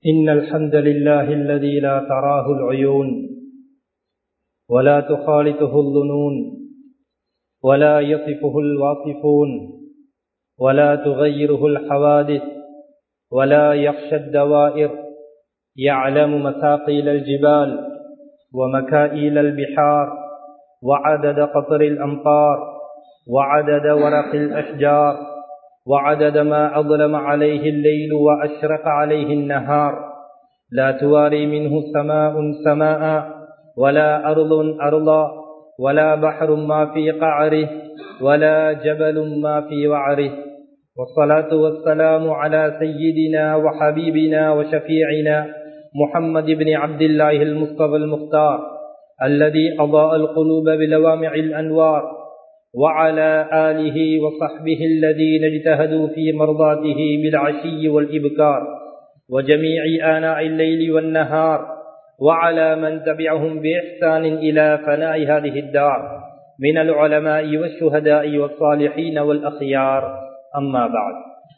إن الحمد لله الذي لا تراه العيون ولا تخالطه الظنون ولا يصفه الواصفون ولا تغيره الحوادث ولا يخشى الدوائر يعلم مثاقيل الجبال ومكائيل البحار وعدد قطر الأمطار وعدد ورق الأشجار وعدد ما أظلم عليه الليل وأشرق عليه النهار لا تواري منه سماء سماء ولا أرض أرضا ولا بحر ما في قعره ولا جبل ما في وعره والصلاة والسلام على سيدنا وحبيبنا وشفيعنا محمد بن عبد الله المصطفى المختار الذي أضاء القلوب بلوامع الأنوار وعلى آله وصحبه الذين اجتهدوا في مرضاته بالعشي والإبكار وجميع آناء الليل والنهار وعلى من تبعهم بإحسان إلى فناء هذه الدار من العلماء والشهداء والصالحين والأخيار أما بعد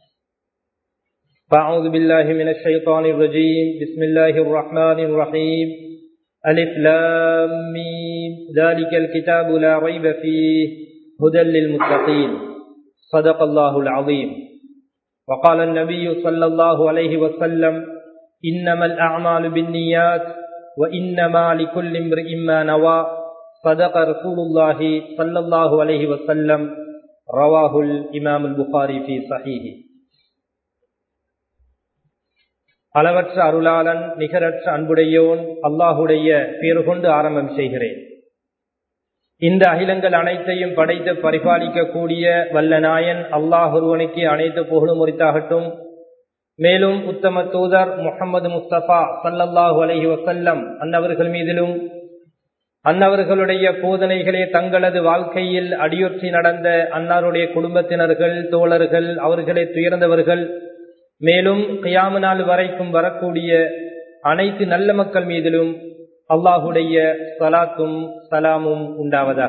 فأعوذ بالله من الشيطان الرجيم بسم الله الرحمن الرحيم ألف لام ميم ذلك الكتاب لا ريب فيه هدى للمتقين صدق الله العظيم وقال النبي صلى الله عليه وسلم إنما الأعمال بالنيات وإنما لكل امرئ ما نوى صدق رسول الله صلى الله عليه وسلم رواه الإمام البخاري في صحيحه அளவற்ற அருளாளன் நிகரற்ற அன்புடையோன் அல்லாஹுடைய பேரு கொண்டு ஆரம்பம் செய்கிறேன் இந்த அகிலங்கள் அனைத்தையும் படைத்து பரிபாலிக்கக்கூடிய வல்ல நாயன் அல்லாஹ் ஒருவனுக்கு அனைத்து புகழும் உரித்தாகட்டும் மேலும் உத்தம தூதர் முகமது முஸ்தபா சல்லல்லாஹு அலஹி வசல்லம் அன்னவர்கள் மீதிலும் அன்னவர்களுடைய போதனைகளே தங்களது வாழ்க்கையில் அடியொற்றி நடந்த அன்னாருடைய குடும்பத்தினர்கள் தோழர்கள் அவர்களை துயர்ந்தவர்கள் மேலும் கியாம நாள் வரைக்கும் வரக்கூடிய அனைத்து நல்ல மக்கள் மீதிலும் அல்லாஹுடைய சலாத்தும் சலாமும் உண்டாவதாக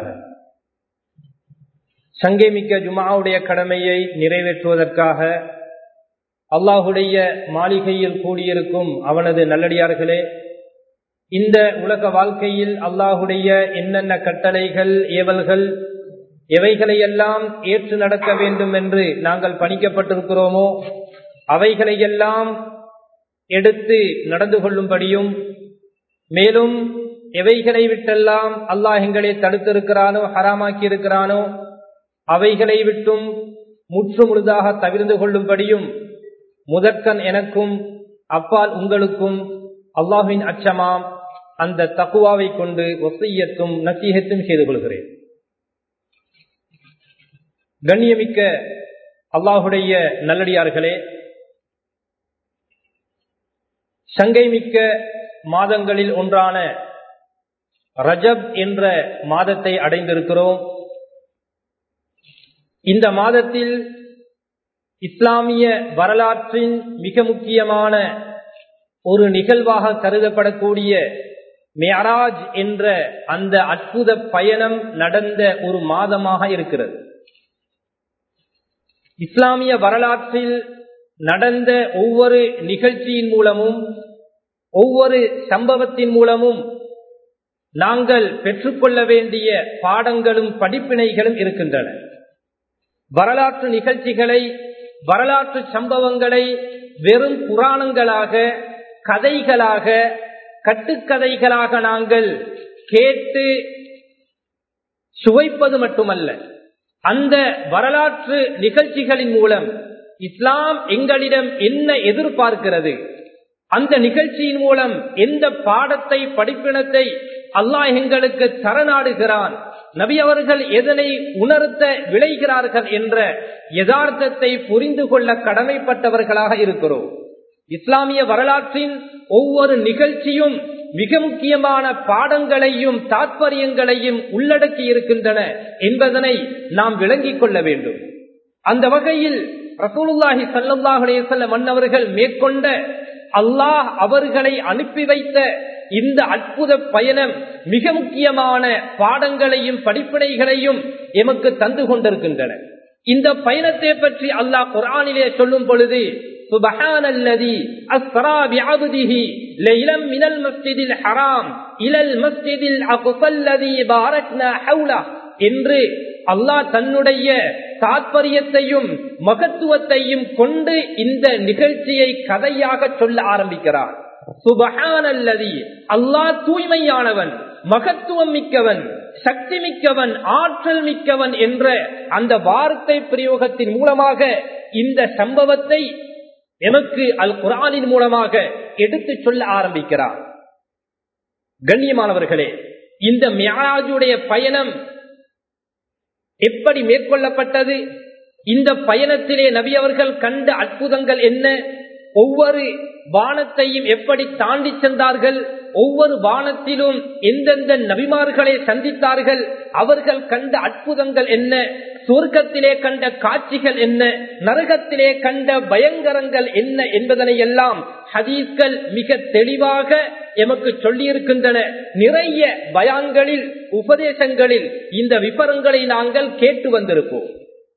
சங்கேமிக்க ஜுமாவுடைய கடமையை நிறைவேற்றுவதற்காக அல்லாஹுடைய மாளிகையில் கூடியிருக்கும் அவனது நல்லடியார்களே இந்த உலக வாழ்க்கையில் அல்லாஹுடைய என்னென்ன கட்டளைகள் ஏவல்கள் எவைகளையெல்லாம் ஏற்று நடக்க வேண்டும் என்று நாங்கள் பணிக்கப்பட்டிருக்கிறோமோ அவைகளையெல்லாம் எடுத்து நடந்து கொள்ளும்படியும் மேலும் எவைகளை விட்டெல்லாம் அல்லாஹ் எங்களை தடுத்திருக்கிறானோ ஹராமாக்கி இருக்கிறானோ அவைகளை விட்டும் முற்று முழுதாக தவிர்ந்து கொள்ளும்படியும் முதற்கண் எனக்கும் அப்பால் உங்களுக்கும் அல்லாஹின் அச்சமாம் அந்த தக்குவாவை கொண்டு ஒசையத்தும் நசீகத்தும் செய்து கொள்கிறேன் கண்ணியமிக்க அல்லாஹுடைய நல்லடியார்களே சங்கை மிக்க மாதங்களில் ஒன்றான ரஜப் என்ற மாதத்தை அடைந்திருக்கிறோம் இந்த மாதத்தில் இஸ்லாமிய வரலாற்றின் மிக முக்கியமான ஒரு நிகழ்வாக கருதப்படக்கூடிய மேராஜ் என்ற அந்த அற்புத பயணம் நடந்த ஒரு மாதமாக இருக்கிறது இஸ்லாமிய வரலாற்றில் நடந்த ஒவ்வொரு நிகழ்ச்சியின் மூலமும் ஒவ்வொரு சம்பவத்தின் மூலமும் நாங்கள் பெற்றுக்கொள்ள வேண்டிய பாடங்களும் படிப்பினைகளும் இருக்கின்றன வரலாற்று நிகழ்ச்சிகளை வரலாற்று சம்பவங்களை வெறும் புராணங்களாக கதைகளாக கட்டுக்கதைகளாக நாங்கள் கேட்டு சுவைப்பது மட்டுமல்ல அந்த வரலாற்று நிகழ்ச்சிகளின் மூலம் இஸ்லாம் எங்களிடம் என்ன எதிர்பார்க்கிறது அந்த நிகழ்ச்சியின் மூலம் எந்த பாடத்தை படிப்பினத்தை அல்லாஹ் எங்களுக்கு தரநாடுகிறான் நபி அவர்கள் எதனை உணர்த்த விளைகிறார்கள் என்ற யதார்த்தத்தை புரிந்து கொள்ள கடமைப்பட்டவர்களாக இருக்கிறோம் இஸ்லாமிய வரலாற்றின் ஒவ்வொரு நிகழ்ச்சியும் மிக முக்கியமான பாடங்களையும் தாற்பயங்களையும் உள்ளடக்கி இருக்கின்றன என்பதனை நாம் விளங்கிக் கொள்ள வேண்டும் அந்த வகையில் ரசூலுல்லாஹி சல்லாஹுலே செல்ல மன்னவர்கள் மேற்கொண்ட அல்லாஹ் அவர்களை அனுப்பி வைத்த இந்த அற்புத பயணம் மிக முக்கியமான பாடங்களையும் படிப்பினைகளையும் எமக்கு தந்து கொண்டிருக்கின்றன இந்த பயணத்தை பற்றி அல்லாஹ் குரானிலே சொல்லும் பொழுது சுபஹானல்லதி அஸ்ரா பிஅப்திஹி லைலம் மினல் மஸ்ஜிதில் ஹராம் இலல் மஸ்ஜிதில் அக்ஸல்லதி பாரக்னா ஹவுலா என்று அல்லாஹ் தன்னுடைய தாற்பயத்தையும் மகத்துவத்தையும் கொண்டு இந்த நிகழ்ச்சியை கதையாக சொல்ல ஆரம்பிக்கிறார் சுபஹானல்லதி அல்லாஹ் தூய்மையானவன் மகத்துவம் மிக்கவன் சக்தி மிக்கவன் ஆற்றல் மிக்கவன் என்ற அந்த வார்த்தை பிரயோகத்தின் மூலமாக இந்த சம்பவத்தை எமக்கு அல் குரானின் மூலமாக எடுத்து சொல்ல ஆரம்பிக்கிறார் கண்ணியமானவர்களே இந்த மியாஜுடைய பயணம் எப்படி மேற்கொள்ளப்பட்டது இந்த பயணத்திலே நபி அவர்கள் கண்ட அற்புதங்கள் என்ன ஒவ்வொரு வானத்தையும் எப்படி தாண்டி சென்றார்கள் ஒவ்வொரு வானத்திலும் எந்தெந்த நபிமார்களை சந்தித்தார்கள் அவர்கள் கண்ட அற்புதங்கள் என்ன சொர்க்கத்திலே கண்ட காட்சிகள் என்ன நரகத்திலே கண்ட பயங்கரங்கள் என்ன என்பதனை எல்லாம் ஹதீஸ்கள் மிக தெளிவாக எமக்கு சொல்லியிருக்கின்றன நிறைய பயான்களில் உபதேசங்களில் இந்த விபரங்களை நாங்கள் கேட்டு வந்திருப்போம்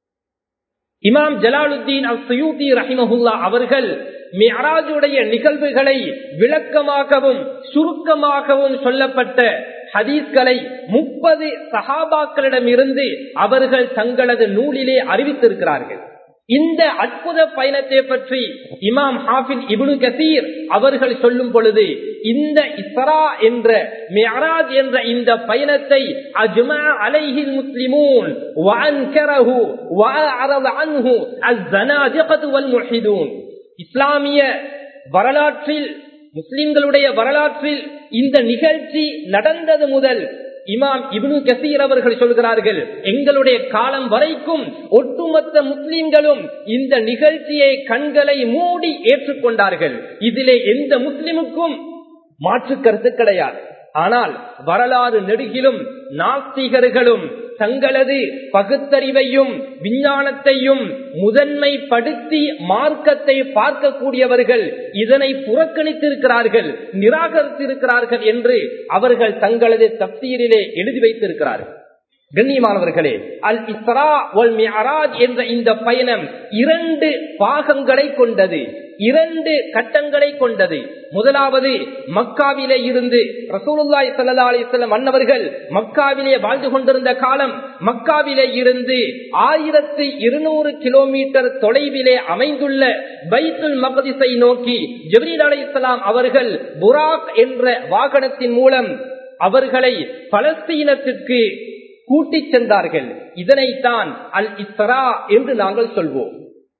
இமாம் ஜலாலுத்தீன் அல் சுயூதி ரஹிமஹுல்லா அவர்கள் மியராஜுடைய நிகழ்வுகளை விளக்கமாகவும் சுருக்கமாகவும் சொல்லப்பட்ட ஹதீஸ்களை முப்பது சஹாபாக்களிடமிருந்து அவர்கள் தங்களது நூலிலே அறிவித்திருக்கிறார்கள் இந்த அற்புத பயணத்தை பற்றி இமாம் ஹாஃபில் இபுனு கசீர் அவர்கள் சொல்லும் பொழுது இந்த இஸ்ரா என்ற மியராஜ் என்ற இந்த பயணத்தை அஜ்மா அலைஹில் முஸ்லிமூன் வஅன்கரஹு வஅரத அன்ஹு அஸ்ஸனாதிகத்து வல் முஹிதூன் இஸ்லாமிய வரலாற்றில் முஸ்லிம்களுடைய வரலாற்றில் இந்த நிகழ்ச்சி நடந்தது முதல் இமாம் இப்னு கசீர் அவர்கள் சொல்கிறார்கள் எங்களுடைய காலம் வரைக்கும் ஒட்டுமொத்த முஸ்லிம்களும் இந்த நிகழ்ச்சியை கண்களை மூடி ஏற்றுக்கொண்டார்கள் இதிலே எந்த முஸ்லிமுக்கும் மாற்று கருத்து கிடையாது ஆனால் வரலாறு நெடுகிலும் நாஸ்திகர்களும் தங்களது பகுத்தறிவையும் விஞ்ஞானத்தையும் முதன்மைப்படுத்தி மார்க்கத்தை பார்க்கக்கூடியவர்கள் இதனை புறக்கணித்திருக்கிறார்கள் நிராகரித்திருக்கிறார்கள் என்று அவர்கள் தங்களது தப்சீரிலே எழுதி வைத்திருக்கிறார்கள் கண்ணியமானவர்களே அல் இஸ்ரா ஒல் மியராஜ் என்ற இந்த பயணம் இரண்டு பாகங்களை கொண்டது இரண்டு கட்டங்களை கொண்டது முதலாவது மக்காவிலே இருந்து ரசூலுல்லாய் சல்லா அலிஸ்லம் அன்னவர்கள் மக்காவிலே வாழ்ந்து கொண்டிருந்த காலம் மக்காவிலே இருந்து ஆயிரத்தி இருநூறு கிலோமீட்டர் தொலைவிலே அமைந்துள்ள பைத்துல் மகதிசை நோக்கி ஜபரீல் அலி இஸ்லாம் அவர்கள் புராக் என்ற வாகனத்தின் மூலம் அவர்களை பலஸ்தீனத்திற்கு கூட்டிச் சென்றார்கள் இதனைத்தான் அல் இஸ்ரா என்று நாங்கள் சொல்வோம்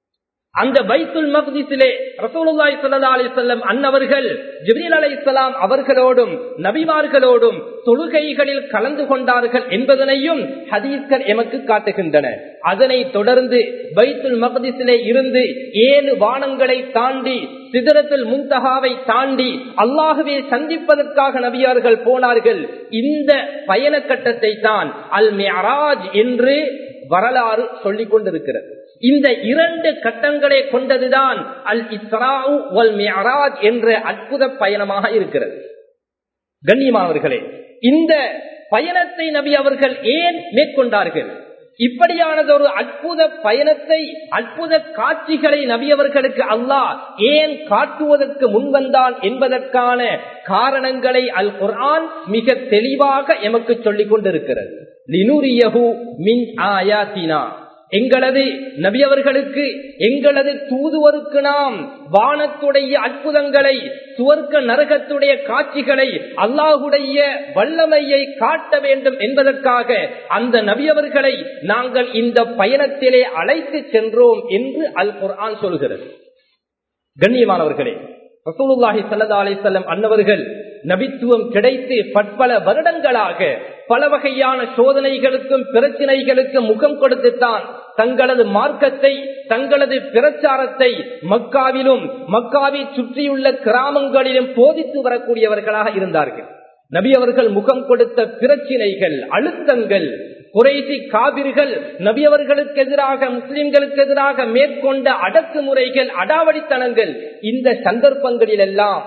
அந்த பைத்துல் மக்திஸிலே ரசூலுல்லாஹி ஸல்லல்லாஹு அலைஹி வஸல்லம் அன்னவர்கள் ஜிப்ரீல் அலைஹிஸ்ஸலாம் அவர்களோடும் நபிமார்களோடும் தொழுகைகளில் கலந்து கொண்டார்கள் என்பதனையும் ஹதீஸ்கள் எமக்கு காட்டுகின்றன அதனை தொடர்ந்து பைத்துல் மக்திஸிலே இருந்து ஏழு வானங்களை தாண்டி சிதறத்தில் முந்தகாவை தாண்டி அல்லாஹுவே சந்திப்பதற்காக நபியார்கள் போனார்கள் இந்த பயண கட்டத்தை தான் அல் மியராஜ் என்று வரலாறு சொல்லிக் கொண்டிருக்கிறது இந்த இரண்டு கட்டங்களை கொண்டதுதான் அல் இஸ்ராவு வல் மியராஜ் என்ற அற்புத பயணமாக இருக்கிறது கண்ணியமானவர்களே இந்த பயணத்தை நபி அவர்கள் ஏன் மேற்கொண்டார்கள் இப்படியானது ஒரு அற்புத பயணத்தை அற்புத காட்சிகளை நபியவர்களுக்கு அல்லாஹ் ஏன் காட்டுவதற்கு முன்வந்தான் என்பதற்கான காரணங்களை அல் குர்ஆன் மிக தெளிவாக எமக்கு சொல்லிக் கொண்டிருக்கிறது லினுரியஹு மின் ஆயாத்தினா எங்களது நபியவர்களுக்கு எங்களது தூதுவருக்கு நாம் வானத்துடைய அற்புதங்களை சுவர்க்க நரகத்துடைய காட்சிகளை அல்லாஹுடைய வல்லமையை காட்ட வேண்டும் என்பதற்காக அந்த நபியவர்களை நாங்கள் இந்த பயணத்திலே அழைத்து சென்றோம் என்று அல் குர்ஆன் சொல்கிறது கண்ணியமானவர்களே ரசூலுல்லாஹி சல்லா அலிசல்லம் அன்னவர்கள் நபித்துவம் கிடைத்து பற்பல வருடங்களாக பல வகையான சோதனைகளுக்கும் பிரச்சனைகளுக்கும் முகம் கொடுத்துத்தான் தங்களது மார்க்கத்தை தங்களது பிரச்சாரத்தை மக்காவிலும் மக்காவை சுற்றியுள்ள கிராமங்களிலும் போதித்து வரக்கூடியவர்களாக இருந்தார்கள் நபி அவர்கள் முகம் கொடுத்த பிரச்சினைகள் அழுத்தங்கள் குறைசி காவிர்கள் நபியவர்களுக்கு எதிராக முஸ்லிம்களுக்கு எதிராக மேற்கொண்ட அடக்குமுறைகள் அடாவடித்தனங்கள் இந்த சந்தர்ப்பங்களில் எல்லாம்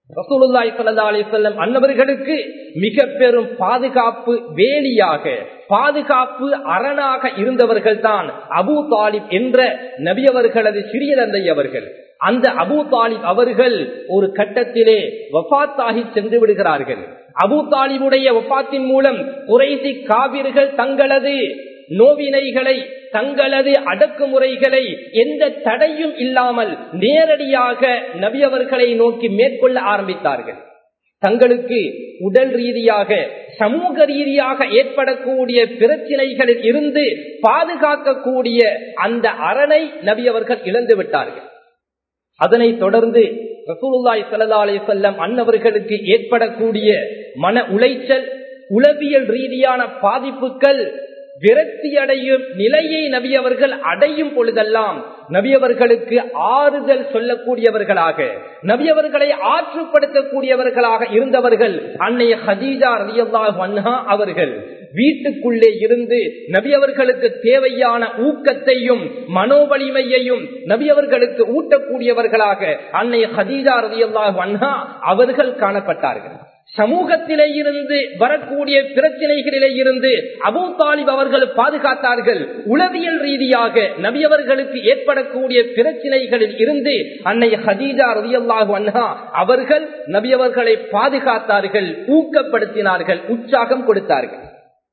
ரசூலுல்லாய் சல்லா அலிசல்லம் அன்னவர்களுக்கு மிக பெரும் பாதுகாப்பு வேலியாக பாதுகாப்பு அரணாக இருந்தவர்கள் தான் அபு தாலிப் என்ற நபியவர்களது சிறிய தந்தை அவர்கள் அந்த அபு தாலிப் அவர்கள் ஒரு கட்டத்திலே வபாத்தாகி சென்று விடுகிறார்கள் அபு தாலிபுடைய வபாத்தின் மூலம் குறைசி காவிர்கள் தங்களது நோவினைகளை தங்களது அடக்குமுறைகளை எந்த தடையும் இல்லாமல் நேரடியாக நபியவர்களை நோக்கி மேற்கொள்ள ஆரம்பித்தார்கள் தங்களுக்கு உடல் ரீதியாக சமூக ரீதியாக ஏற்படக்கூடிய பிரச்சனைகளில் இருந்து பாதுகாக்கக்கூடிய அந்த அரணை நபி அவர்கள் இழந்து விட்டார்கள் அதனைத் தொடர்ந்து ரசூலுல்லாய் சல்லா அலி செல்லம் அன்னவர்களுக்கு ஏற்படக்கூடிய மன உளைச்சல் உளவியல் ரீதியான பாதிப்புகள் விரக்தியடையும் நிலையை நபியவர்கள் அடையும் பொழுதெல்லாம் நபியவர்களுக்கு ஆறுதல் சொல்லக்கூடியவர்களாக நபியவர்களை ஆற்றுப்படுத்தக்கூடியவர்களாக இருந்தவர்கள் அன்னைய ஹதீஜா ரலியல்லாஹு அன்ஹா அவர்கள் வீட்டுக்குள்ளே இருந்து நபியவர்களுக்கு தேவையான ஊக்கத்தையும் மனோவலிமையையும் நபியவர்களுக்கு ஊட்டக்கூடியவர்களாக அன்னைய ஹதீஜா ரலியல்லாஹு அன்ஹா அவர்கள் காணப்பட்டார்கள் சமூகத்திலே இருந்து வரக்கூடிய பிரச்சனைகளிலே இருந்து அபு தாலிப் அவர்கள் பாதுகாத்தார்கள் உளவியல் ரீதியாக நபியவர்களுக்கு ஏற்படக்கூடிய பிரச்சனைகளில் இருந்து அன்னை ஹதீஜா ரதியல்லாஹு அன்ஹா அவர்கள் நபியவர்களை பாதுகாத்தார்கள் ஊக்கப்படுத்தினார்கள் உற்சாகம் கொடுத்தார்கள்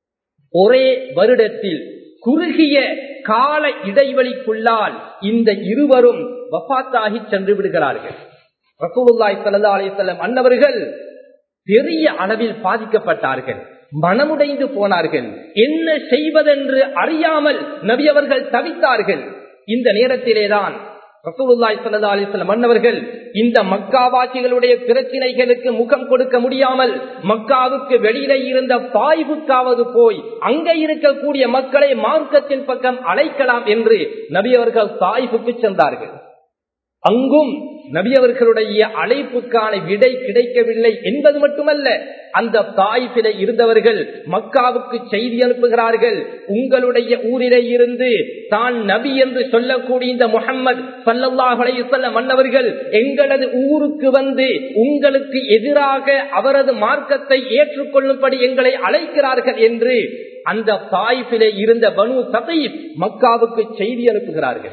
ஒரே வருடத்தில் குறுகிய கால இடைவெளிக்குள்ளால் இந்த இருவரும் வபாத்தாகி சென்று விடுகிறார்கள் ரசூலுல்லாய் சல்லா அலிசல்லம் அன்னவர்கள் பெரிய அளவில் பாதிக்கப்பட்டார்கள் மனமுடைந்து போனார்கள் என்ன செய்வதென்று அறியாமல் நபி அவர்கள் தவித்தார்கள் இந்த நேரத்திலேதான் ரசூலுல்லாய் சல்லா அலிஸ்லாம் மன்னவர்கள் இந்த மக்காவாசிகளுடைய பிரச்சினைகளுக்கு முகம் கொடுக்க முடியாமல் மக்காவுக்கு வெளியில இருந்த பாய்வுக்காவது போய் அங்க இருக்கக்கூடிய மக்களை மார்க்கத்தின் பக்கம் அழைக்கலாம் என்று நபி அவர்கள் தாய்வுக்கு சென்றார்கள் அங்கும் நபியவர்களுடைய அழைப்புக்கான விடை கிடைக்கவில்லை என்பது மட்டுமல்ல அந்த தாய்ப்பில இருந்தவர்கள் மக்காவுக்கு செய்தி அனுப்புகிறார்கள் உங்களுடைய ஊரிலே இருந்து தான் நபி என்று சொல்லக்கூடிய இந்த முகம்மது சல்லல்லாஹுடைய சொல்ல மன்னவர்கள் எங்களது ஊருக்கு வந்து உங்களுக்கு எதிராக அவரது மார்க்கத்தை ஏற்றுக்கொள்ளும்படி எங்களை அழைக்கிறார்கள் என்று அந்த தாய்ப்பிலே இருந்த பனு சதைப் மக்காவுக்கு செய்தி அனுப்புகிறார்கள்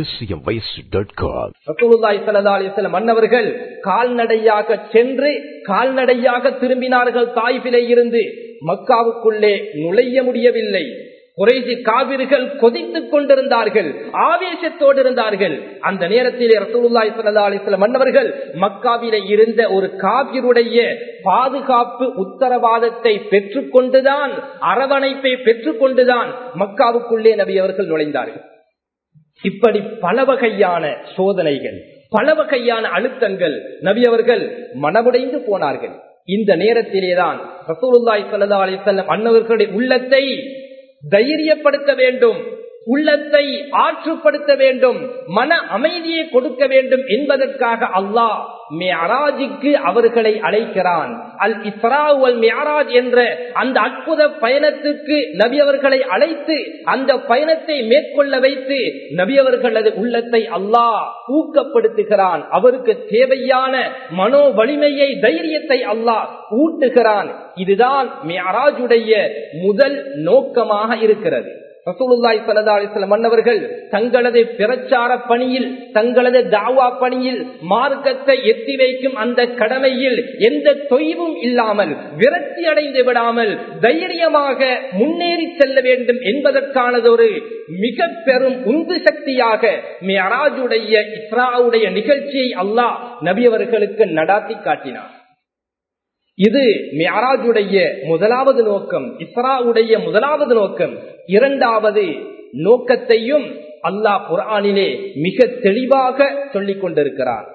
மன்னவர்கள் கால்நடையாக சென்று கால்நடையாக திரும்பினார்கள் தாய்பிலே இருந்து மக்காவுக்குள்ளே நுழைய முடியவில்லை குறைசி காவிர்கள் கொதித்துக் கொண்டிருந்தார்கள் ஆவேசத்தோடு இருந்தார்கள் அந்த நேரத்தில் ரசூலுல்லாய் சல்லா அலிஸ்லாம் மன்னவர்கள் மக்காவிலே இருந்த ஒரு காவிருடைய பாதுகாப்பு உத்தரவாதத்தை பெற்றுக்கொண்டுதான் அரவணைப்பை பெற்றுக்கொண்டுதான் மக்காவுக்குள்ளே நபி அவர்கள் நுழைந்தார்கள் இப்படி பல வகையான சோதனைகள் பல வகையான அழுத்தங்கள் நபி அவர்கள் மனமுடைந்து போனார்கள் இந்த நேரத்திலேதான் ரசூலுல்லாய் சல்லா அலிசல்லம் அன்னவர்களுடைய உள்ளத்தை தைரியப்படுத்த வேண்டும் உள்ளத்தை ஆற்றுப்படுத்த வேண்டும் மன அமைதியை கொடுக்க வேண்டும் என்பதற்காக அல்லாஹ் மியராஜுக்கு அவர்களை அழைக்கிறான் அல் இஸ்ரா அல் மியராஜ் என்ற அந்த அற்புத பயணத்துக்கு நபி அவர்களை அழைத்து அந்த பயணத்தை மேற்கொள்ள வைத்து நபி அவர்களது உள்ளத்தை அல்லாஹ் ஊக்கப்படுத்துகிறான் அவருக்கு தேவையான மனோ வலிமையை தைரியத்தை அல்லாஹ் ஊட்டுகிறான் இதுதான் மியராஜுடைய முதல் நோக்கமாக இருக்கிறது ரசூலுல்லாய் சல்லா அலிஸ்லாம் மன்னவர்கள் தங்களது பிரச்சார பணியில் தங்களது தாவா பணியில் மார்க்கத்தை எத்தி வைக்கும் அந்த கடமையில் எந்த தொய்வும் இல்லாமல் விரக்தி அடைந்து விடாமல் தைரியமாக முன்னேறி செல்ல வேண்டும் என்பதற்கானது ஒரு மிக பெரும் உந்து சக்தியாக மியராஜுடைய இஸ்ராவுடைய நிகழ்ச்சியை அல்லாஹ் நபி அவர்களுக்கு நடாத்தி காட்டினார் இது மியாராஜுடைய முதலாவது நோக்கம் இஸ்ராவுடைய முதலாவது நோக்கம் இரண்டாவது நோக்கத்தையும் அல்லாஹ் குரானிலே மிக தெளிவாக சொல்லிக் கொண்டிருக்கிறார்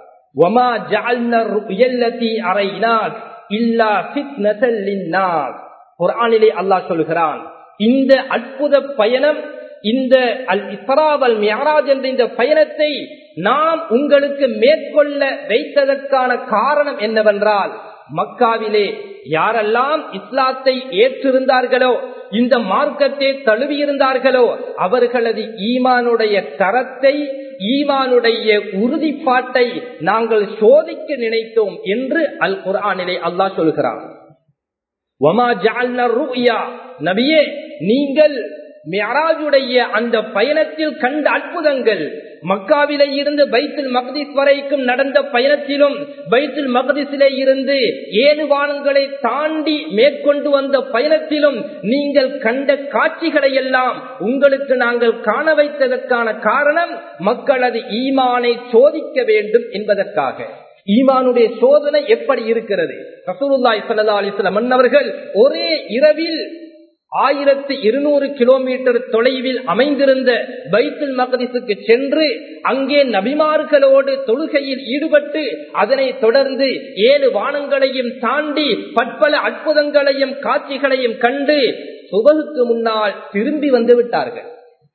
குரானிலே அல்லாஹ் சொல்கிறான் இந்த அற்புத பயணம் இந்த அல் இஸ்ராவல் மியாராஜ் என்ற இந்த பயணத்தை நாம் உங்களுக்கு மேற்கொள்ள வைத்ததற்கான காரணம் என்னவென்றால் மக்காவிலே யாரெல்லாம் இஸ்லாத்தை ஏற்றிருந்தார்களோ இந்த மார்க்கத்தை தழுவியிருந்தார்களோ அவர்களது ஈமானுடைய தரத்தை ஈமானுடைய உறுதிப்பாட்டை நாங்கள் சோதிக்க நினைத்தோம் என்று அல் குரானிலே அல்லாஹ் சொல்கிறான் நபியே நீங்கள் மியராஜுடைய அந்த பயணத்தில் கண்ட அற்புதங்கள் மக்காவிலே இருந்து பைத்துல் மகதிஸ் வரைக்கும் நடந்த பயணத்திலும் பைத்துல் மகதிஸிலே இருந்து ஏழு வானங்களை தாண்டி மேற்கொண்டு வந்த பயணத்திலும் நீங்கள் கண்ட காட்சிகளை எல்லாம் உங்களுக்கு நாங்கள் காண வைத்ததற்கான காரணம் மக்களது ஈமானை சோதிக்க வேண்டும் என்பதற்காக ஈமானுடைய சோதனை எப்படி இருக்கிறது ரசூலுல்லாய் சல்லா அலிஸ்லாம் மன்னவர்கள் ஒரே இரவில் ஆயிரத்தி இருநூறு கிலோமீட்டர் தொலைவில் அமைந்திருந்த பைத்துல் மகதிசுக்கு சென்று அங்கே நபிமார்களோடு தொழுகையில் ஈடுபட்டு அதனை தொடர்ந்து ஏழு வானங்களையும் தாண்டி பற்பல அற்புதங்களையும் காட்சிகளையும் கண்டு சுபகுக்கு முன்னால் திரும்பி வந்து விட்டார்கள்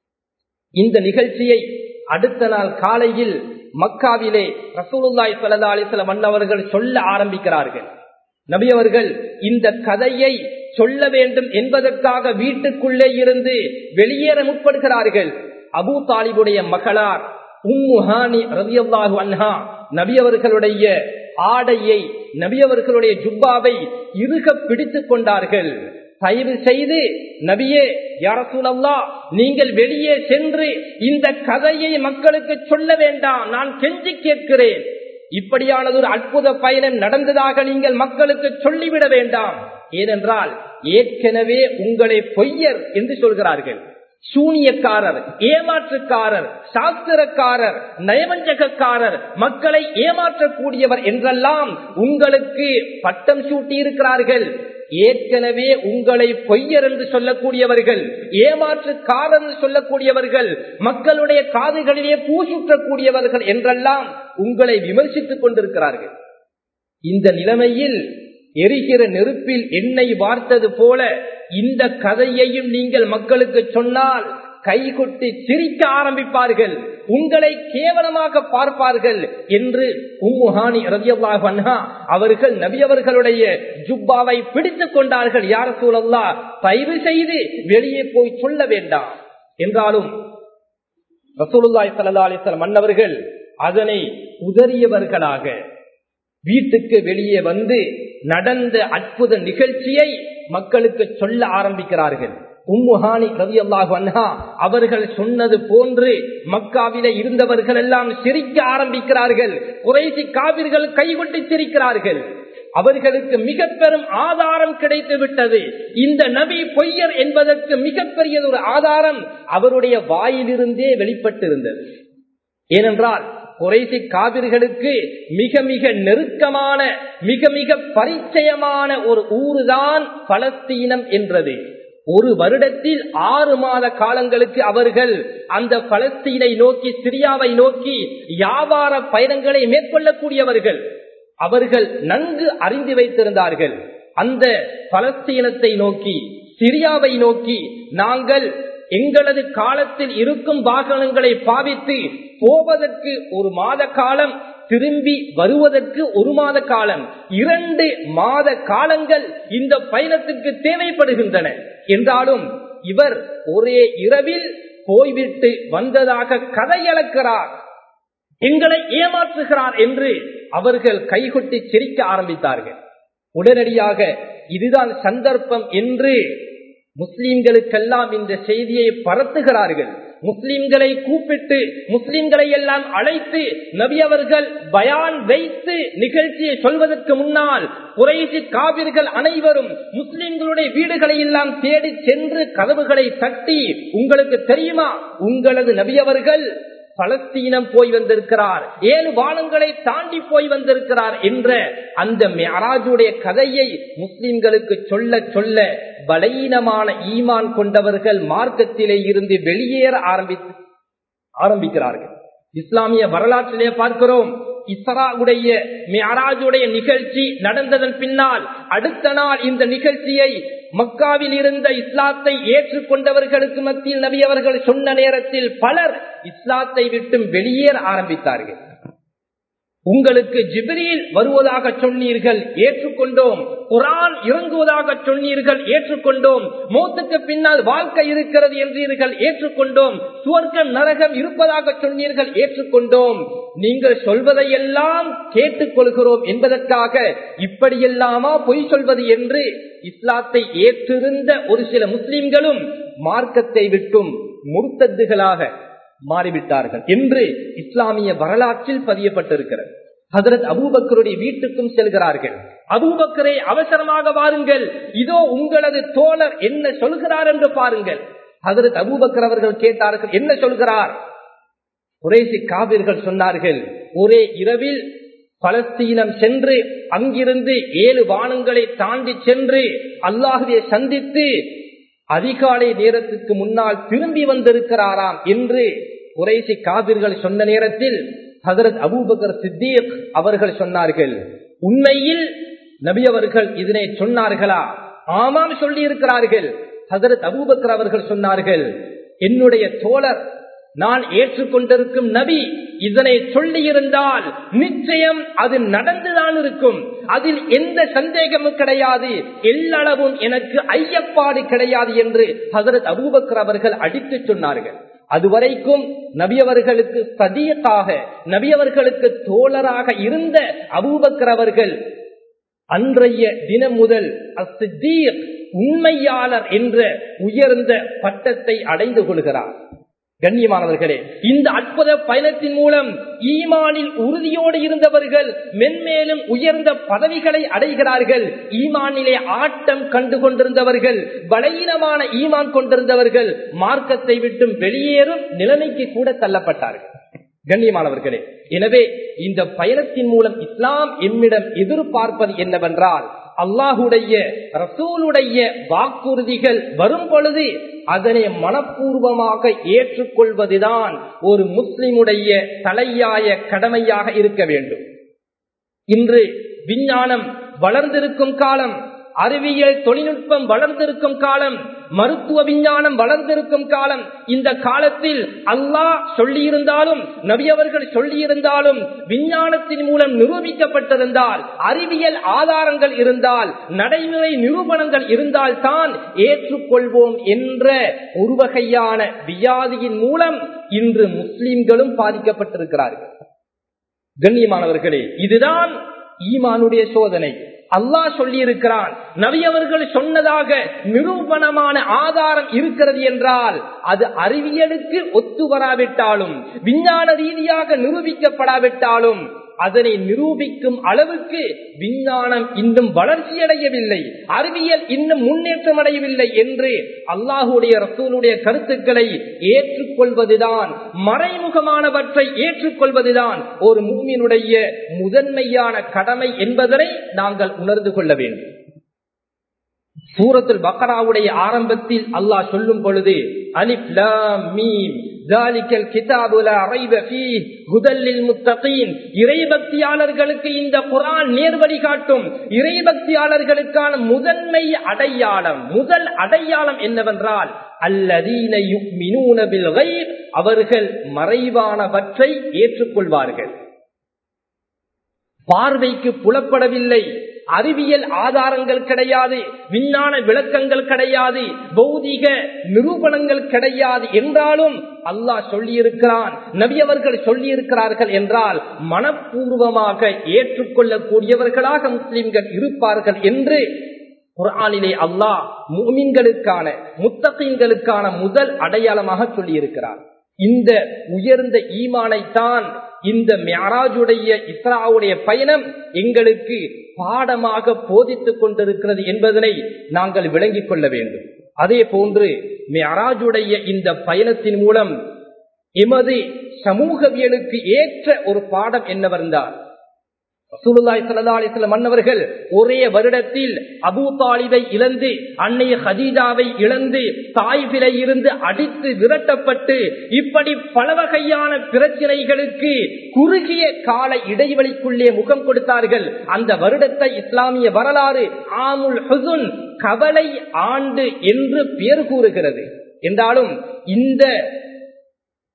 இந்த நிகழ்ச்சியை அடுத்த நாள் காலையில் மக்காவிலே ரசூலுல்லாய் சல்லா அலிஸ்லாம் மன்னவர்கள் சொல்ல ஆரம்பிக்கிறார்கள் நபி அவர்கள் இந்த கதையை சொல்ல வேண்டும் என்பதற்காக வீட்டுக்குள்ளே இருந்து வெளியேற முற்படுகிறார்கள் அபு தாலிபுடைய மகளார் உம்முஹானி ரவியல்லாஹு அன்ஹா நபி அவர்களுடைய ஆடையை நபி அவர்களுடைய ஜுப்பாவை இறுக பிடித்துக் கொண்டார்கள் தயவு செய்து நபியே யாரசூலல்லா நீங்கள் வெளியே சென்று இந்த கதையை மக்களுக்கு சொல்ல வேண்டாம் நான் கெஞ்சி கேட்கிறேன் இப்படியானது ஒரு அற்புத பயணம் நடந்ததாக நீங்கள் மக்களுக்கு சொல்லிவிட வேண்டாம் ஏனென்றால் ஏற்கனவே உங்களை பொய்யர் என்று சொல்கிறார்கள் சூனியக்காரர் ஏமாற்றுக்காரர் சாஸ்திரக்காரர் நயவஞ்சகக்காரர் மக்களை ஏமாற்றக்கூடியவர் என்றெல்லாம் உங்களுக்கு பட்டம் சூட்டி இருக்கிறார்கள் ஏற்கனவே உங்களை பொய்யர் என்று சொல்லக்கூடியவர்கள் ஏமாற்றுக்காரர் என்று சொல்லக்கூடியவர்கள் மக்களுடைய காதுகளிலே பூசுற்றக்கூடியவர்கள் என்றெல்லாம் உங்களை விமர்சித்துக் கொண்டிருக்கிறார்கள் இந்த நிலைமையில் எரிகிற நெருப்பில் எண்ணெய் வார்த்தது போல இந்த கதையையும் நீங்கள் மக்களுக்கு சொன்னால் கைகொட்டி சிரிக்க ஆரம்பிப்பார்கள் உங்களை கேவலமாக பார்ப்பார்கள் என்று உம்முஹானி ரவியல்லாஹா அவர்கள் நபி அவர்களுடைய ஜுப்பாவை பிடித்துக் கொண்டார்கள் யார சூழல்லா தயவு செய்து வெளியே போய் சொல்ல வேண்டாம் என்றாலும் ரசூலுல்லாய் சல்லா அலிஸ்லாம் மன்னவர்கள் அதனை உதறியவர்களாக வீட்டுக்கு வெளியே வந்து நடந்த அற்புத நிகழ்ச்சியை மக்களுக்கு சொல்ல ஆரம்பிக்கிறார்கள் உம்முஹானி ரவி அல்லாஹு அன்ஹா அவர்கள் சொன்னது போன்று மக்காவில இருந்தவர்கள் எல்லாம் சிரிக்க ஆரம்பிக்கிறார்கள் குறைசி காவிர்கள் கைகொட்டி சிரிக்கிறார்கள் அவர்களுக்கு மிக பெரும் ஆதாரம் கிடைத்து விட்டது இந்த நபி பொய்யர் என்பதற்கு மிகப்பெரிய ஒரு ஆதாரம் அவருடைய வாயிலிருந்தே வெளிப்பட்டிருந்தது ஏனென்றால் குறைசி காவிர்களுக்கு மிக மிக நெருக்கமான மிக மிக பரிச்சயமான ஒரு ஊருதான் பலஸ்தீனம் என்றது ஒரு வருடத்தில் ஆறு மாத காலங்களுக்கு அவர்கள் அந்த பலஸ்தீனை நோக்கி சிரியாவை நோக்கி வியாபார பயணங்களை மேற்கொள்ளக்கூடியவர்கள் அவர்கள் நன்கு அறிந்து வைத்திருந்தார்கள் அந்த பலஸ்தீனத்தை நோக்கி சிரியாவை நோக்கி நாங்கள் எங்களது காலத்தில் இருக்கும் வாகனங்களை பாவித்து போவதற்கு ஒரு மாத காலம் திரும்பி வருவதற்கு ஒரு மாத காலம் இரண்டு மாத காலங்கள் இந்த பயணத்துக்கு தேவைப்படுகின்றன என்றாலும் இவர் ஒரே இரவில் போய்விட்டு வந்ததாக கதையளக்கிறார் எங்களை ஏமாற்றுகிறார் என்று அவர்கள் கைகொட்டி சிரிக்க ஆரம்பித்தார்கள் உடனடியாக இதுதான் சந்தர்ப்பம் என்று முஸ்லிம்களுக்கெல்லாம் இந்த செய்தியை பரத்துகிறார்கள் முஸ்லிம்களை கூப்பிட்டு முஸ்லிம்களை எல்லாம் அழைத்து நபி அவர்கள் பயான் வைத்து நிகழ்ச்சியை சொல்வதற்கு முன்னால் குறைசி காவிர்கள் அனைவரும் முஸ்லிம்களுடைய வீடுகளை எல்லாம் தேடி சென்று கதவுகளை தட்டி உங்களுக்கு தெரியுமா உங்களது நபி அவர்கள் பலஸ்தீனம் போய் வந்திருக்கிறார் ஏழு வானங்களை தாண்டி போய் வந்திருக்கிறார் என்ற அந்த மெராஜுடைய கதையை முஸ்லிம்களுக்கு சொல்ல சொல்ல பலீனமான ஈமான் கொண்டவர்கள் மார்க்கத்திலே இருந்து வெளியேற ஆரம்பித்து ஆரம்பிக்கிறார்கள் இஸ்லாமிய வரலாற்றிலே பார்க்கிறோம் இஸ்ராவுடைய மியராஜுடைய நிகழ்ச்சி நடந்ததன் பின்னால் அடுத்த நாள் இந்த நிகழ்ச்சியை மக்காவில் இருந்த இஸ்லாத்தை ஏற்றுக்கொண்டவர்களுக்கு மத்தியில் நபி அவர்கள் சொன்ன நேரத்தில் பலர் இஸ்லாத்தை விட்டும் வெளியேற ஆரம்பித்தார்கள் உங்களுக்கு ஜிப்ரீல் வருவதாக சொன்னீர்கள் ஏற்றுக்கொண்டோம் குரான் இறங்குவதாக சொன்னீர்கள் ஏற்றுக்கொண்டோம் மௌத்துக்கு பின்னால் வாழ்க்கை இருக்கிறது என்றீர்கள் ஏற்றுக்கொண்டோம் சுவர்க்கம் நரகம் இருப்பதாக சொன்னீர்கள் ஏற்றுக்கொண்டோம் நீங்கள் சொல்வதையெல்லாம் கேட்டுக்கொள்கிறோம் என்பதற்காக இப்படியெல்லாமா பொய் சொல்வது என்று இஸ்லாத்தை ஏற்றிருந்த ஒரு சில முஸ்லிம்களும் மார்க்கத்தை விட்டும் முர்த்தத்துகளாக மாறிவிட்டார்கள் என்று இஸ்லாமிய வரலாற்றில் பதியப்பட்டிருக்கிறது ஹசரத் அபூபக்கருடைய வீட்டுக்கும் செல்கிறார்கள் அபூபக்கரை அவசரமாக வாருங்கள் இதோ உங்களது தோழர் என்ன சொல்கிறார் என்று பாருங்கள் ஹசரத் அபூபக்கர் அவர்கள் கேட்டார்கள் என்ன சொல்கிறார் குறைசி காவிர்கள் சொன்னார்கள் ஒரே இரவில் பலஸ்தீனம் சென்று அங்கிருந்து ஏழு வானங்களை தாண்டி சென்று அல்லாஹுவை சந்தித்து அதிகாலை நேரத்துக்கு முன்னால் திரும்பி வந்திருக்கிறாராம் என்று குறைசி காவிர்கள் சொன்ன நேரத்தில் ஹசரத் அபூபக்கர் சித்தீக் அவர்கள் சொன்னார்கள் உண்மையில் நபி அவர்கள் இதனை சொன்னார்களா ஆமாம் சொல்லி இருக்கிறார்கள் ஹசரத் அபூபக்கர் அவர்கள் சொன்னார்கள் என்னுடைய தோழர் நான் ஏற்றுக்கொண்டிருக்கும் நபி இதனை சொல்லி இருந்தால் நிச்சயம் அது நடந்துதான் இருக்கும் அதில் எந்த சந்தேகமும் கிடையாது எல்லளவும் எனக்கு ஐயப்பாடு கிடையாது என்று ஹசரத் அபூபக்கர் அவர்கள் அடித்து சொன்னார்கள் அதுவரைக்கும் நபியவர்களுக்கு சதியத்தாக நபியவர்களுக்கு தோழராக இருந்த அபூபக்கர் அவர்கள் அன்றைய தினம் முதல் அசித்தீர் உண்மையாளர் என்ற உயர்ந்த பட்டத்தை அடைந்து கொள்கிறார் கண்ணியமானவர்களே இந்த அற்புத பயணத்தின் மூலம் ஈமானில் உறுதியோடு இருந்தவர்கள் மென்மேலும் உயர்ந்த பதவிகளை அடைகிறார்கள் ஈமானிலே ஆட்டம் கண்டு கொண்டிருந்தவர்கள் பலகீனமான ஈமான் கொண்டிருந்தவர்கள் மார்க்கத்தை விட்டும் வெளியேறும் நிலைமைக்கு கூட தள்ளப்பட்டார்கள் கண்ணியமானவர்களே எனவே இந்த பயணத்தின் மூலம் இஸ்லாம் எம்மிடம் எதிர்பார்ப்பது என்னவென்றால் அல்லாஹுடைய ரசூலுடைய வாக்குறுதிகள் வரும் பொழுது அதனை மனப்பூர்வமாக ஏற்றுக்கொள்வதுதான் ஒரு முஸ்லிமுடைய தலையாய கடமையாக இருக்க வேண்டும் இன்று விஞ்ஞானம் வளர்ந்திருக்கும் காலம் அறிவியல் தொழில்நுட்பம் வளர்ந்திருக்கும் காலம் மருத்துவ விஞ்ஞானம் வளர்ந்திருக்கும் காலம் இந்த காலத்தில் அல்லாஹ் சொல்லியிருந்தாலும் நபியவர்கள் சொல்லியிருந்தாலும் விஞ்ஞானத்தின் மூலம் நிரூபிக்கப்பட்டிருந்தால் அறிவியல் ஆதாரங்கள் இருந்தால் நடைமுறை நிரூபணங்கள் இருந்தால் தான் ஏற்றுக்கொள்வோம் என்ற ஒரு வகையான வியாதியின் மூலம் இன்று முஸ்லிம்களும் பாதிக்கப்பட்டிருக்கிறார்கள் கண்ணியமானவர்களே இதுதான் ஈமானுடைய சோதனை அல்லாஹ் சொல்லி இருக்கிறான் நவியவர்கள் சொன்னதாக நிரூபணமான ஆதாரம் இருக்கிறது என்றால் அது அறிவியலுக்கு ஒத்து வராவிட்டாலும் விஞ்ஞான ரீதியாக நிரூபிக்கப்படாவிட்டாலும் அதனை நிரூபிக்கும் அளவுக்கு விஞ்ஞானம் இன்னும் வளர்ச்சியடையவில்லை அறிவியல் இன்னும் முன்னேற்றம் அடையவில்லை என்று அல்லாஹுடைய ரசூலுடைய கருத்துக்களை ஏற்றுக்கொள்வதுதான் மறைமுகமானவற்றை ஏற்றுக்கொள்வதுதான் ஒரு மூமியினுடைய முதன்மையான கடமை என்பதனை நாங்கள் உணர்ந்து கொள்ள வேண்டும் சூரத்துல் பக்கராவுடைய ஆரம்பத்தில் அல்லாஹ் சொல்லும் பொழுது அலிப் மீம் இறைபக்தியாளர்களுக்கு இந்த குரான் நேர்வழி காட்டும் இறைபக்தியாளர்களுக்கான முதன்மை அடையாளம் முதல் அடையாளம் என்னவென்றால் அல்லதீன அவர்கள் மறைவானவற்றை ஏற்றுக்கொள்வார்கள் பார்வைக்கு புலப்படவில்லை அறிவியல் ஆதாரங்கள் கிடையாது விஞ்ஞான விளக்கங்கள் கிடையாது பௌதிக நிரூபணங்கள் கிடையாது என்றாலும் அல்லாஹ் சொல்லியிருக்கிறான் நபியவர்கள் சொல்லியிருக்கிறார்கள் என்றால் மனப்பூர்வமாக ஏற்றுக்கொள்ளக்கூடியவர்களாக முஸ்லிம்கள் இருப்பார்கள் என்று குரானிலே அல்லாஹ் மூமின்களுக்கான முத்தகீன்களுக்கான முதல் அடையாளமாக சொல்லியிருக்கிறார் இந்த உயர்ந்த ஈமானைத்தான் இந்த மியாராஜுடைய இஸ்ராவுடைய பயணம் எங்களுக்கு பாடமாக போதித்துக் கொண்டிருக்கிறது என்பதனை நாங்கள் விளங்கிக் கொள்ள வேண்டும் அதே போன்று மியாராஜுடைய இந்த பயணத்தின் மூலம் எமது சமூகவியலுக்கு ஏற்ற ஒரு பாடம் என்னவென்றால் ரசூலுல்லாஹி ஸல்லல்லாஹு அலைஹி வஸல்லம் மன்னவர்கள் ஒரே வருடத்தில் அபூ தாலிபை இழந்து அன்னைய ஹதீஜாவை இழந்து தாய்பிலை இருந்து அடித்து விரட்டப்பட்டு இப்படி பல வகையான பிரச்சனைகளுக்கு குறுகிய கால இடைவெளிக்குள்ளே முகம் கொடுத்தார்கள் அந்த வருடத்தை இஸ்லாமிய வரலாறு ஆமுல் ஹுசுன் கவலை ஆண்டு என்று பெயர் கூறுகிறது என்றாலும் இந்த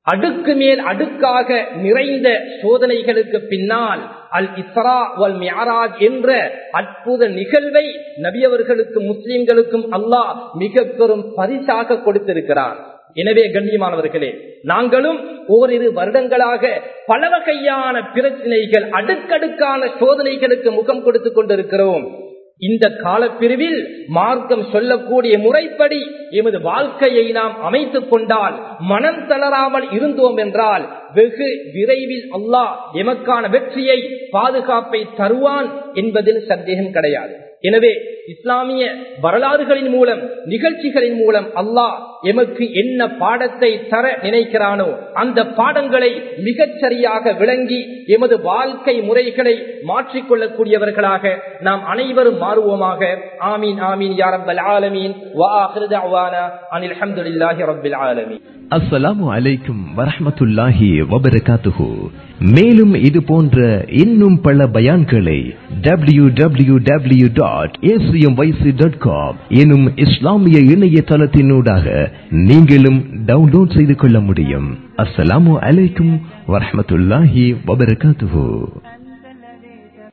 அடுக்கு மேல் அடுக்காக நிறைந்த சோதனைகளுக்கு பின்னால் அல் இஸ்ரா வல் மியாராஜ் என்ற அற்புத நிகழ்வை நபியவர்களுக்கும் முஸ்லிம்களுக்கும் அல்லாஹ் மிக பெரும் பரிசாக கொடுத்திருக்கிறார் எனவே கண்ணியமானவர்களே நாங்களும் ஓரிரு வருடங்களாக பல வகையான பிரச்சனைகள் அடுக்கடுக்கான சோதனைகளுக்கு முகம் கொடுத்துக் கொண்டிருக்கிறோம் இந்த காலப்பிரிவில் மார்க்கம் சொல்லக்கூடிய முறைப்படி எமது வாழ்க்கையை நாம் அமைத்துக் கொண்டால் மனம் தளராமல் இருந்தோம் என்றால் வெகு விரைவில் அல்லாஹ் எமக்கான வெற்றியை பாதுகாப்பை தருவான் என்பதில் சந்தேகம் கிடையாது எனவே இஸ்லாமிய வரலாறுகளின் மூலம் நிகழ்ச்சிகளின் மூலம் அல்லாஹ் எமக்கு என்ன பாடத்தை தர நினைக்கிறானோ அந்த பாடங்களை மிகச் சரியாக விளங்கி எமது வாழ்க்கை முறைகளை மாற்றிக்கொள்ளக்கூடியவர்களாக நாம் அனைவரும் மாறுவோமாக ஆமீன் ஆமீன் யாரம்பல் ஆலமீன் அனில் அஹமதுல்லாஹி ரபில் ஆலமீன் அஸ்ஸலாமு அலைக்கும் வரஹமத்துல்லாஹி வபரகாத்துஹு மேலும் இது போன்ற இன்னும் பல பயான்களை W W W dot ACM YC dot com எனும் இஸ்லாமிய இணையதளத்தினூடாக நீங்களும் டவுன்லோட் செய்து கொள்ள முடியும் அஸ்ஸலாமு அலைக்கும் வரஹமத்துல்லாஹி வபரகாத்துஹு